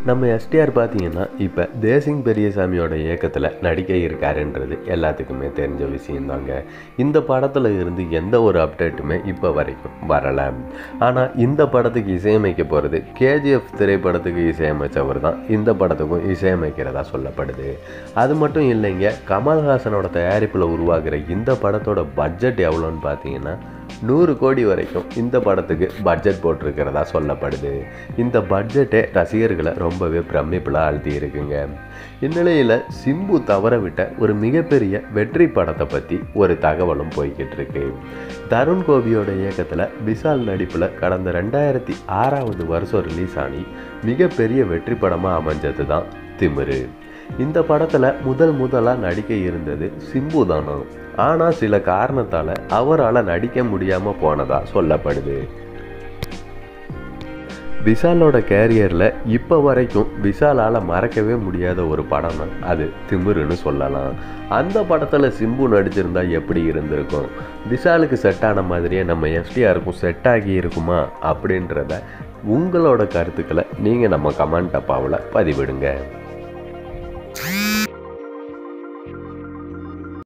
நம்ம எஸ்டிஆர் பார்த்தீங்கன்னா இப்போ தேசிங் பெரியசாமியோட இயக்கத்தில் நடிக்க இருக்காருன்றது எல்லாத்துக்குமே தெரிஞ்ச விஷயந்தாங்க இந்த படத்தில் இருந்து எந்த ஒரு அப்டேட்டுமே இப்போ வரைக்கும் வரலை ஆனால் இந்த படத்துக்கு இசையமைக்க போகிறது கேஜிஎஃப் திரைப்படத்துக்கு இசையமைச்சவர் தான் இந்த படத்துக்கும் இசையமைக்கிறதா சொல்லப்படுது அது மட்டும் இல்லைங்க கமல்ஹாசனோட தயாரிப்பில் உருவாகிற இந்த படத்தோட பட்ஜெட் எவ்வளோன்னு பார்த்தீங்கன்னா நூறு கோடி வரைக்கும் இந்த படத்துக்கு பட்ஜெட் போட்டிருக்கிறதா சொல்லப்படுது இந்த பட்ஜெட்டே ரசிகர்களை ரொம்பவே பிரமிப்பில் ஆழ்த்தி இருக்குங்க இந்நிலையில் சிம்பு தவற விட்ட ஒரு மிகப்பெரிய வெற்றி படத்தை பற்றி ஒரு தகவலும் போய்கிட்டு இருக்கு தருண் கோபியோட இயக்கத்தில் விஷால் நடிப்பில் கடந்த ரெண்டாயிரத்தி ஆறாவது வருஷம் ரிலீஸ் ஆனி மிகப்பெரிய வெற்றி படமாக அமைஞ்சது தான் திமிரு இந்த படத்தில் முதல் முதலாக நடிக்க இருந்தது சிம்பு தானோ ஆனால் சில காரணத்தால் அவரால் நடிக்க முடியாமல் போனதா சொல்லப்படுது விஷாலோட கேரியரில் இப்போ வரைக்கும் விஷாலால் மறக்கவே முடியாத ஒரு படம்னா அது திமிருன்னு சொல்லலாம் அந்த படத்தில் சிம்பு நடிச்சிருந்தா எப்படி இருந்திருக்கும் விஷாலுக்கு செட் ஆன மாதிரியே நம்ம எஸ்டிஆருக்கும் செட் ஆகி இருக்குமா அப்படின்றத உங்களோட கருத்துக்களை நீங்கள் நம்ம கமெண்ட் டப்பாவில் பதிவிடுங்க